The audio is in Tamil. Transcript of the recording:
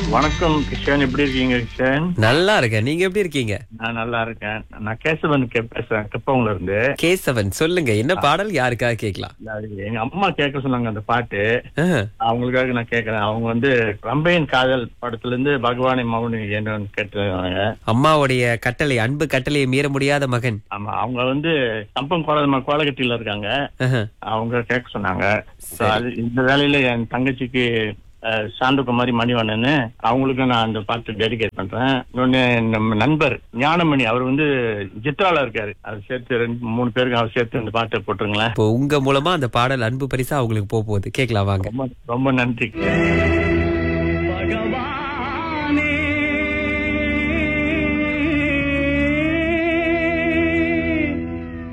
வணக்கம் கிஷன் எப்படி இருக்கீங்க கிஷன் நல்லா இருக்கேன் நீங்க எப்படி இருக்கீங்க நான் நல்லா இருக்கேன் நான் கேசவன் கே- பேசுறேன் கப்பவங்கள இருந்து கேசவன் சொல்லுங்க என்ன பாடல் யாருக்காக கேட்கலாம் அது எங்க அம்மா கேட்க சொன்னாங்க அந்த பாட்டு ஆஹ், அவங்களுக்காக நான் கேட்கறேன் அவங்க வந்து ரம்பையின் காதல் படத்துல இருந்து பகவானை மௌனி என்ன கேட்டுருக்காங்க அம்மாவுடைய கட்டளை அன்பு கட்டளையை மீற முடியாத மகன் ஆமா அவங்க வந்து கம்பம் கோல கோலகட்டியில இருக்காங்க ஆஹ், அவங்க கேட்க சொன்னாங்க So, அது இந்த வேலையில என் தங்கச்சிக்கு அஹ், சாந்தகுமாரி மணிவண்ணன் அவங்களுக்கு நான் அந்த பாட்டு டெடிகேட் பண்றேன் இன்னொன்னு நம்ம நண்பர் ஞானமணி அவர் வந்து சித்ரால இருக்காரு அது சேர்த்து ரெண்டு மூணு பேருக்கு அவர் சேர்த்து அந்த பாட்டை போட்டுருங்களேன் இப்போ உங்க மூலமா அந்த பாடல் அன்பு பரிசா அவங்களுக்கு போக போகுது கேட்கலாம் வாங்க ரொம்ப ரொம்ப நன்றி பகவான்